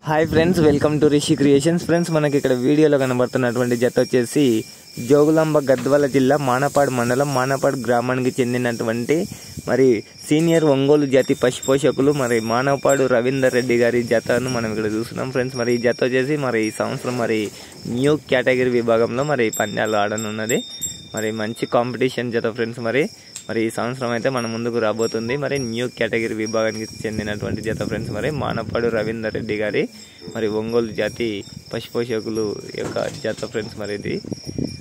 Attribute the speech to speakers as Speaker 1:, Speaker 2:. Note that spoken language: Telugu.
Speaker 1: hi friends welcome to Rishi creations friends మనకి ఇక్కడ వీడియోలో కనబడుతున్నటువంటి జత వచ్చేసి జోగులాంబ గద్వాల జిల్లా మానపాడు మండలం మానపాడు గ్రామానికి చెందినటువంటి మరి సీనియర్ ఒంగోలు జాతి పశుపోషకులు మరి మానవపాడు రవీందర్ రెడ్డి గారి జతను మనం ఇక్కడ చూస్తున్నాం ఫ్రెండ్స్ మరి ఈ జత వచ్చేసి మరి ఈ సంవత్సరం మరి న్యూ కేటగిరీ విభాగంలో మరి పందాలు ఆడనున్నది మరి మంచి కాంపిటీషన్ జత ఫ్రెండ్స్ మరి మరి ఈ సంవత్సరం అయితే మన ముందుకు రాబోతుంది మరి న్యూ కేటగిరీ విభాగానికి చెందినటువంటి జత ఫ్రెండ్స్ మరి మానపాడు రవీందర్ రెడ్డి గారి మరి ఒంగోలు జాతి పశుపోషకులు యొక్క జత ఫ్రెండ్స్ మరి ఇది